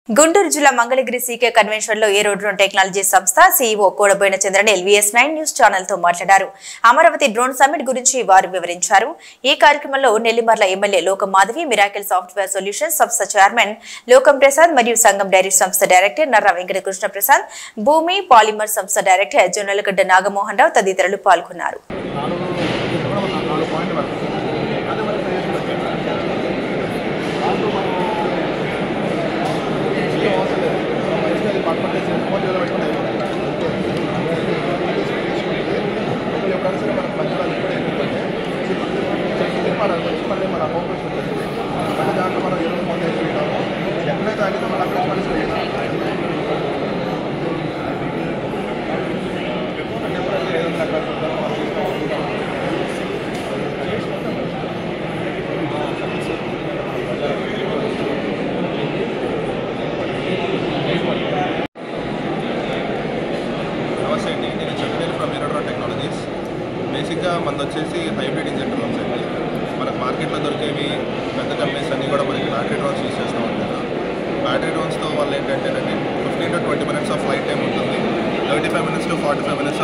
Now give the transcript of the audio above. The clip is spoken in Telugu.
గుంటూరు జిల్లా మంగళగిరి సీకే కన్వెన్షన్ లో ఏరో డ్రోన్ టెక్నాలజీ సంస్థ CEO Kodaboina Chandran LVS nine news channel తో మాట్లాడారు అమరావతి డ్రోన్ సమ్మిట్ గురించి వారు వివరించారు ఈ కార్యక్రమంలో Nellimarla MLA Lokam Madhavi miracle software solution సంస్థ చైర్మన్ లోకం ప్రసాద్ మరియు సంఘం డైరీ సంస్థ డైరెక్టర్ నర్ర వెంకటకృష్ణ ప్రసాద్ భూమి పాలిమర్ సంస్థ డైరెక్టర్ జొన్నలగడ్డ నాగమోహన్ రావు తదితరులు పాల్గొన్నారు నాలుగు ఇది కూడా మన నాలుగు పాయింట్లు పడుతుంది అదే మరి ప్రయోజనం వచ్చేది దాంట్లో మనం ఏం అవసరం లేదు మనం మంచిగా అది పక్కన చేసి ఫోన్ చేయాలి పెట్టుకుని ఒకళ్ళు ఎప్పుడైనా సరే మనకు మధ్యలో ఇప్పుడు ఏంటంటే తిప్పాలి వచ్చి మళ్ళీ మన హోమ్ పేజ్ ఉంటుంది మళ్ళీ దాంట్లో మనం ఎరువు ఫోన్ చేసుకుంటాము ఎక్కడైతే ఆగితే మనం అక్కడ మళ్ళీ స్ప్రే చేస్తాం అంటే ఎప్పుడైతే ఏదైనా అక్కడ చూద్దాం మనం తీసుకుంటాం నమస్తే అండి నేను చంద్రవేల్ ఫ్రమ్ ఎరోడ్రా టెక్నాలజీస్ బేసిక్గా మనది వచ్చేసి హైబ్రిడ్ ఇంజన్ డ్రోన్స్ అండి మనకు మార్కెట్లో దొరికేవి పెద్ద కంపెనీస్ అన్నీ కూడా మనకి బ్యాటరీ డ్రోన్స్ యూస్ చేస్తూ ఉంటారు బ్యాటరీ డ్రోన్స్తో వాళ్ళు ఏంటంటే fifteen to twenty minutes of flight time ఉంటుంది thirty five minutes to forty five minutes